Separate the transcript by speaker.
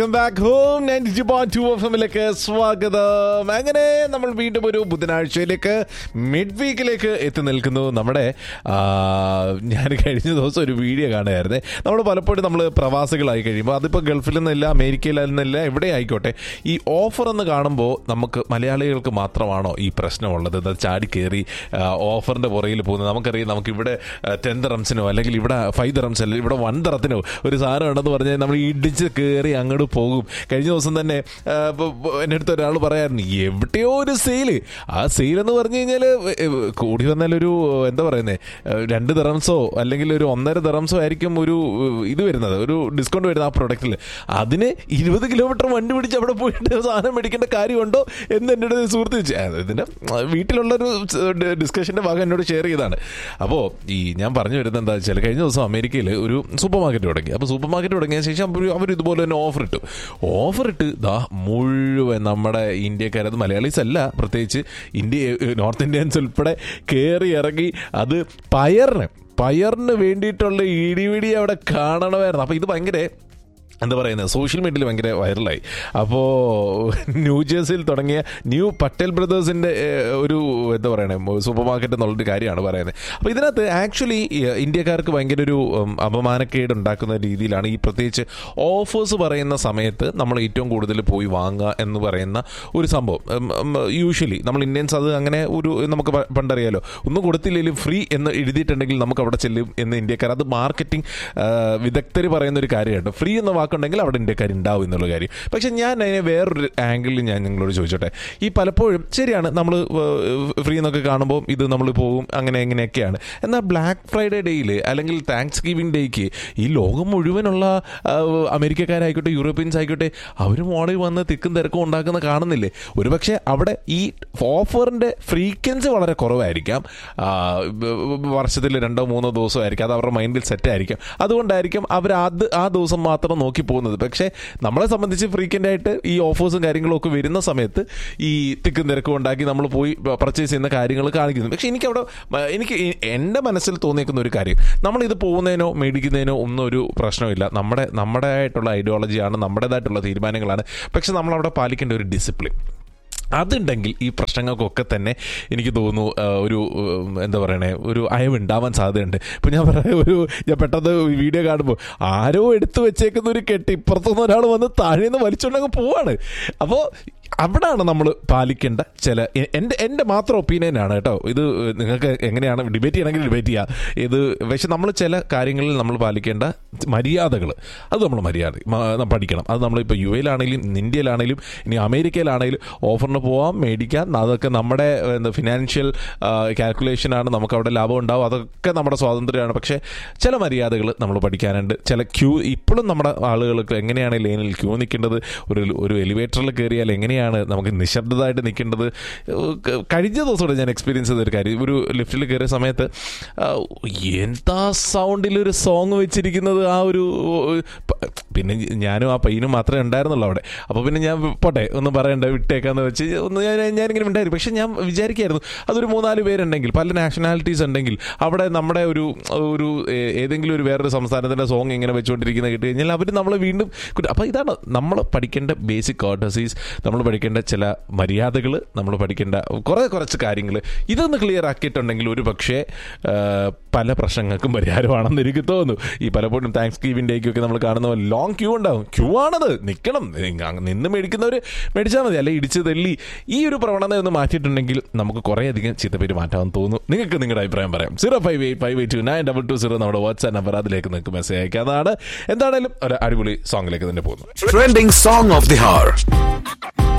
Speaker 1: Back home ninety point two F എമ്മിലേക്ക് സ്വാഗതം അങ്ങനെ നമ്മൾ വീണ്ടും ഒരു ബുധനാഴ്ചയിലേക്ക് മിഡ് വീക്കിലേക്ക് എത്തി നിൽക്കുന്നു നമ്മുടെ ആ, ഞാൻ കഴിഞ്ഞ ദിവസം ഒരു വീഡിയോ കാണുകയായിരുന്നേ നമ്മൾ പലപ്പോഴും നമ്മൾ പ്രവാസികളായി കഴിയുമ്പോൾ അതിപ്പോൾ ഗൾഫിൽ നിന്നില്ല അമേരിക്കയിൽ നിന്നില്ല എവിടെ ആയിക്കോട്ടെ ഈ ഓഫർ എന്ന് കാണുമ്പോൾ നമുക്ക് മലയാളികൾക്ക് മാത്രമാണോ ഈ പ്രശ്നമുള്ളത് ഇത് ചാടി കയറി ഓഫറിന്റെ പുറകിൽ പോകുന്നത് നമുക്കറിയാം നമുക്ക് ഇവിടെ ടെൻ റംസിനോ അല്ലെങ്കിൽ ഇവിടെ ഫൈവ് റംസ് അല്ലെങ്കിൽ ഇവിടെ വൺ തറത്തിനോ ഒരു സാധനം ഉണ്ടെന്ന് പറഞ്ഞാൽ നമ്മൾ ഇടിച്ച് കയറി അങ്ങോട്ട് പോകും കഴിഞ്ഞ ദിവസം തന്നെ ആ, ഇപ്പൊ- ഇപ്പൊ എൻ്റെ അടുത്ത് ഒരാൾ പറയായിരുന്നു എവിടെയോ ഒരു സെയില് ആ സെയിൽ എന്ന് പറഞ്ഞു കഴിഞ്ഞാൽ കൂടി വന്നാലൊരു എന്താ പറയുന്നത് രണ്ട് ദിറംസോ അല്ലെങ്കിൽ ഒരു ഒന്നര ദിറംസോ ആയിരിക്കും ഒരു ഏഹ്, ഇത് വരുന്നത് ഒരു ഡിസ്കൗണ്ട് വരുന്നത് ആ പ്രൊഡക്റ്റിൽ അതിന് ഇരുപത് കിലോമീറ്റർ വണ്ടി പിടിച്ച് അവിടെ പോയിട്ട് സാധനം മേടിക്കേണ്ട കാര്യമുണ്ടോ എന്ന് എൻ്റെ അടുത്ത് സുഹൃത്ത് ചോദിച്ചു ആ, ഇതിൻ്റെ ആ, വീട്ടിലുള്ളൊരു ഡിസ്കഷൻ്റെ ഭാഗം എന്നോട് ഷെയർ ചെയ്താണ് അപ്പോൾ ഈ ഞാൻ പറഞ്ഞു വരുന്നത് എന്താ വെച്ചാൽ കഴിഞ്ഞ ദിവസം അമേരിക്കയിൽ ഒരു സൂപ്പർ മാർക്കറ്റ് തുടങ്ങി അപ്പോൾ സൂപ്പർ മാർക്കറ്റ് തുടങ്ങിയ ശേഷം അവർ അവർ ഇതുപോലെ തന്നെ ഓഫർ ഇട്ടു ഓഫർ ഇട്ട് ദാ മുഴുവൻ നമ്മുടെ ഇന്ത്യക്കാർ അത് മലയാളീസ് അല്ല പ്രത്യേകിച്ച് ഇന്ത്യ നോർത്ത് ഇന്ത്യൻസ് ഉൾപ്പെടെ കയറി ഇറങ്ങി അത് പയറിന് പയറിന് വേണ്ടിയിട്ടുള്ള ഇടിപിടി അവിടെ കാണണമായിരുന്നു അപ്പോൾ ഇത് ഭയങ്കര എന്താ പറയുന്നത് സോഷ്യൽ മീഡിയയിൽ ഭയങ്കര വൈറലായി അപ്പോൾ ന്യൂജേഴ്സിയിൽ തുടങ്ങിയ ന്യൂ പട്ടേൽ ബ്രദേഴ്സിൻ്റെ ഒരു എന്താ പറയണേ സൂപ്പർ മാർക്കറ്റ് എന്നുള്ളൊരു കാര്യമാണ് പറയുന്നത് അപ്പോൾ ഇതിനകത്ത് ആക്ച്വലി ഇന്ത്യക്കാർക്ക് ഭയങ്കര ഒരു ഉം, അപമാനക്കേട് ഉണ്ടാക്കുന്ന രീതിയിലാണ് ഈ പ്രത്യേകിച്ച് ഓഫേഴ്സ് പറയുന്ന സമയത്ത് നമ്മൾ ഏറ്റവും കൂടുതൽ പോയി വാങ്ങുക എന്ന് പറയുന്ന ഒരു സംഭവം യൂഷ്വലി നമ്മൾ ഇന്ത്യൻസ് അത് അങ്ങനെ ഒരു നമുക്ക് പ- പണ്ടറിയാലോ ഒന്നും കൊടുത്തില്ലെങ്കിലും ഫ്രീ എന്ന് എഴുതിയിട്ടുണ്ടെങ്കിൽ നമുക്ക് അവിടെ ചെല്ലും എന്ന് ഇന്ത്യക്കാർ അത് മാർക്കറ്റിംഗ് വിദഗ്ധർ പറയുന്ന ഒരു കാര്യമാണ് ഫ്രീ എന്ന വാക്കുണ്ടെങ്കിൽ അവിടെ ഇന്ത്യക്കാർ ഉണ്ടാവും എന്നുള്ള കാര്യം പക്ഷെ ഞാൻ അതിനെ വേറൊരു ആംഗിളിൽ ഞാൻ നിങ്ങളോട് ചോദിച്ചോട്ടെ ഈ പലപ്പോഴും ശരിയാണ് നമ്മൾ ഫ്രീ എന്നൊക്കെ കാണുമ്പോൾ ഇത് നമ്മൾ പോകും അങ്ങനെ എങ്ങനെയൊക്കെയാണ് എന്നാൽ ബ്ലാക്ക് ഫ്രൈഡേ ഡേയിൽ അല്ലെങ്കിൽ താങ്ക്സ് ഗിവിംഗ് ഡേക്ക് ഈ ലോകം മുഴുവനുള്ള ആ, അമേരിക്കക്കാരായിക്കോട്ടെ യൂറോപ്യൻസ് ആയിക്കോട്ടെ അവർ മോളിൽ വന്ന് തിക്കും തിരക്കും ഉണ്ടാക്കുന്ന കാണുന്നില്ലേ ഒരുപക്ഷെ അവിടെ ഈ ഓഫറിൻ്റെ ഫ്രീക്വൻസി വളരെ കുറവായിരിക്കാം ആ, ബ- ബ- വർഷത്തിൽ രണ്ടോ മൂന്നോ ദിവസമായിരിക്കും അത് അവരുടെ മൈൻഡിൽ സെറ്റ് ആയിരിക്കും അതുകൊണ്ടായിരിക്കും അവർ അത് ആ ദിവസം മാത്രം നോക്കി പോകുന്നത് പക്ഷേ നമ്മളെ സംബന്ധിച്ച് ഫ്രീക്വൻ്റ് ആയിട്ട് ഈ ഓഫേഴ്സും കാര്യങ്ങളും ഒക്കെ വരുന്ന സമയത്ത് ഈ തിക്കും തിരക്കും ഉണ്ടാക്കി നമ്മൾ പോയി പർച്ചേസ് ചെയ്യുന്ന കാര്യങ്ങൾ കാണിക്കുന്നു പക്ഷേ എനിക്കവിടെ മ- എനിക്ക് ഈ- എൻ്റെ മനസ്സിൽ തോന്നിയേക്കുന്ന ഒരു കാര്യം നമ്മളിത് പോകുന്നതിനോ മേടിക്കുന്നതിനോ ഒന്നും ഒരു പ്രശ്നമില്ല നമ്മുടെ നമ്മുടെ ആയിട്ടുള്ള ഐഡിയോളജിയാണ് നമ്മുടേതായിട്ടുള്ള തീരുമാനങ്ങളാണ് പക്ഷെ നമ്മളവിടെ പാലിക്കേണ്ട ഒരു ഡിസിപ്ലിൻ അതുണ്ടെങ്കിൽ ഈ പ്രശ്നങ്ങൾക്കൊക്കെ തന്നെ എനിക്ക് തോന്നുന്നു ആ, ഒരു ഉം, എന്താ പറയണേ ഒരു അയവുണ്ടാവാൻ സാധ്യതയുണ്ട് ഇപ്പം ഞാൻ പറയാം ഒരു ഞാൻ പെട്ടെന്ന് വീഡിയോ കാണുമ്പോൾ ആരോ എടുത്തു വെച്ചേക്കുന്ന ഒരു കെട്ട് ഇപ്പുറത്തുനിന്ന് ഒരാൾ വന്ന് താഴെ നിന്ന് വലിച്ചുകൊണ്ടങ്ങ് പോവാണ് അപ്പോൾ അവിടാണ് നമ്മൾ പാലിക്കേണ്ട ചില എ- എൻ്റെ എൻ്റെ മാത്രം ഒപ്പീനിയനാണ് കേട്ടോ ഇത് നിങ്ങൾക്ക് എങ്ങനെയാണ് ഡിബേറ്റ് ചെയ്യണമെങ്കിൽ ഡിബേറ്റ് ചെയ്യാം ഇത് പക്ഷെ നമ്മൾ ചില കാര്യങ്ങളിൽ നമ്മൾ പാലിക്കേണ്ട മര്യാദകൾ അത് നമ്മൾ മര്യാദ മ- പഠിക്കണം അത് നമ്മളിപ്പോൾ യു എയിലാണെങ്കിലും ഇന്ത്യയിലാണെങ്കിലും ഇനി അമേരിക്കയിലാണെങ്കിലും ഓഫറിന് പോവാം മേടിക്കാം അതൊക്കെ നമ്മുടെ എന്താ ഫിനാൻഷ്യൽ കാൽക്കുലേഷനാണ് നമുക്ക് അവിടെ ലാഭം ഉണ്ടാവും അതൊക്കെ നമ്മുടെ സ്വാതന്ത്ര്യമാണ് പക്ഷേ ചില മര്യാദകൾ നമ്മൾ പഠിക്കാനുണ്ട് ചില ക്യൂ ഇപ്പോഴും നമ്മുടെ ആളുകൾക്ക് എങ്ങനെയാണ് ലൈനിൽ ക്യൂ നിൽക്കേണ്ടത് ഒരു ഒരു എലിവേറ്ററിൽ കയറിയാൽ എങ്ങനെയാണ് നമുക്ക് നിശബ്ദമായിട്ട് നിൽക്കേണ്ടത് ക- കഴിഞ്ഞ ദിവസം കൂടെ ഞാൻ എക്സ്പീരിയൻസ് ചെയ്തൊരു കാര്യം ഒരു ലിഫ്റ്റിൽ കയറിയ സമയത്ത് ആ, എന്താ സൗണ്ടിൽ ഒരു സോങ് വെച്ചിരിക്കുന്നത് ആ ഒരു പ- പിന്നെ ഞാനും ആ പയ്യനും മാത്രമേ ഉണ്ടായിരുന്നുള്ളൂ അവിടെ അപ്പോൾ പിന്നെ ഞാൻ പോട്ടെ ഒന്നും പറയണ്ട വിട്ടേക്കാന്ന് വെച്ച് ഒന്ന് ഞാൻ ഞാനിങ്ങനെ ഉണ്ടായിരുന്നു പക്ഷെ ഞാൻ വിചാരിക്കായിരുന്നു അതൊരു മൂന്നാല് പേരുണ്ടെങ്കിൽ പല നാഷണാലിറ്റീസ് ഉണ്ടെങ്കിൽ അവിടെ നമ്മുടെ ഒരു ഒരു ഏ- ഏതെങ്കിലും ഒരു വേറൊരു സംസ്ഥാനത്തിൻ്റെ സോങ് ഇങ്ങനെ വെച്ചുകൊണ്ടിരിക്കുന്ന കേട്ട് കഴിഞ്ഞാൽ അവർ നമ്മളെ വീണ്ടും കുറ്റ- അപ്പോൾ ഇതാണ് നമ്മൾ പഠിക്കേണ്ട ബേസിക് കോർട്ടസീസ് നമ്മൾ പഠിക്കേണ്ട ചില മര്യാദകൾ നമ്മൾ പഠിക്കേണ്ട കുറേ കുറച്ച് കാര്യങ്ങൾ ഇതൊന്ന് ക്ലിയർ ആക്കിയിട്ടുണ്ടെങ്കിൽ ഒരു പക്ഷേ ആ, പല പ്രശ്നങ്ങൾക്കും പരിഹാരമാണെന്ന് എനിക്ക് തോന്നുന്നു ഈ പലപ്പോഴും താങ്ക്സ് ഗിവിംഗ് ഡേക്കൊക്കെ നമ്മൾ കാണുന്ന പോലെ ലോങ് ക്യൂ ഉണ്ടാവും ക്യൂ ആണത് നിൽക്കണം നിങ്ങ- നിന്ന് മേടിക്കുന്നവർ മേടിച്ചാൽ മതി അല്ലെ ഇടിച്ച് തള്ളി ഈ ഒരു പ്രവണത ഒന്ന് മാറ്റിയിട്ടുണ്ടെങ്കിൽ നമുക്ക് കുറേയധികം ചീത്തപ്പേര് മാറ്റാമെന്ന് തോന്നുന്നു നിങ്ങൾക്ക് നിങ്ങളുടെ അഭിപ്രായം പറയാം zero five eight five eight two nine double two zero നമ്മുടെ വാട്സ്ആപ്പ് നമ്പർ അതിലേക്ക് നിങ്ങൾക്ക് മെസ്സേജ് അയക്കാം അതാണ് എന്താണേലും ഒരു അടിപൊളി സോങ്ങിലേക്ക് തന്നെ പോകുന്നു
Speaker 2: Trending song of the hour.